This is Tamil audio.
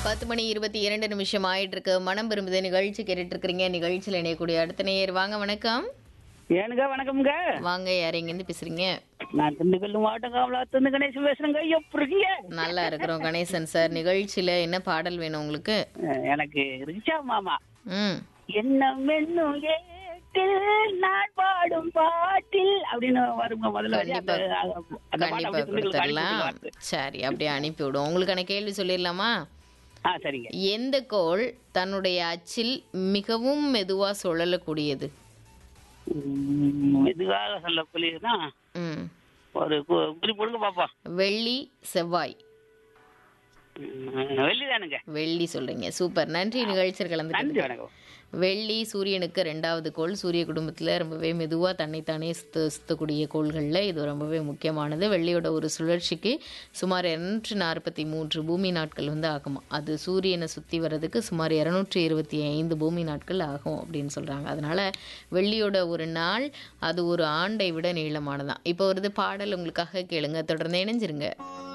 பத்து மணி இருபத்தி இரண்டு நிமிஷம் ஆயிட்டு இருக்கு மனம் விரும்புது நிகழ்ச்சி கேட்டுட்டு இருக்கிறீங்க நிகழ்ச்சியில் இணையக்கூடிய அடுத்த நேயர் வாங்க வணக்கம் ஏனுங்க வணக்கம்ங்க வாங்க யார் எங்கேருந்து பேசுறீங்க நான் திண்டுக்கல் மாவட்டம் காமலாத்துந்து கணேசன் பேசுறேங்க எப்படி இருக்கீங்க நல்லா இருக்கிறோம் கணேசன் சார் நிகழ்ச்சியில என்ன பாடல் வேணும் உங்களுக்கு அஹ், எனக்கு ரிச்சா மாமா ம் என்ன மென்னும் ஏட்டில் நான் பாடும் பாட்டில் அப்படின்னு வருங்க முதல்ல வரி. கண்டிப்பா. அந்த- அந்த பாட்டு கண்டிப்பா அப்படியே திண்டுக்கல் கொடுத்துடலாம் காணிச்சு சரி அப்படியே அனுப்பி விடுவோம் உங்களுக்கான கேள்வி சொல்லிடலாமா ஆ சரிங்க எந்த கோள் தன்னுடைய அச்சில் மிகவும் மெதுவா சுழலக்கூடியது உம், மெதுவாக சொல்லக்கூடியதுன்னா ம் ஒரு கு- குறிப்பு கொடுங்க பாப்போம் வெள்ளி செவ்வாய் வெள்ளிதானுங்க வெள்ளி சொல்றீங்க சூப்பர் நன்றி நிகழ்ச்சியில் கலந்துக்கிட்டு நன்றி வணக்கம் வெள்ளி சூரியனுக்கு ரெண்டாவது கோள் சூரிய குடும்பத்தில் ரொம்பவே மெதுவாக தன்னைத்தானே சுத்த சுத்தக்கூடிய கோள்களில் இது ரொம்பவே முக்கியமானது வெள்ளியோட ஒரு சுழற்சிக்கு சுமார் இரநூற்றி நாற்பத்தி மூன்று பூமி நாட்கள் வந்து ஆகுமா அது சூரியனை சுற்றி வர்றதுக்கு சுமார் இரநூற்றி இருபத்தி ஐந்து பூமி நாட்கள் ஆகும் அப்படின்னு சொல்கிறாங்க அதனால் வெள்ளியோட ஒரு நாள் அது ஒரு ஆண்டை விட நீளமானதான் இப்போ ஒரு இது பாடல் உங்களுக்காக கேளுங்க தொடர்ந்து இணைஞ்சிருங்க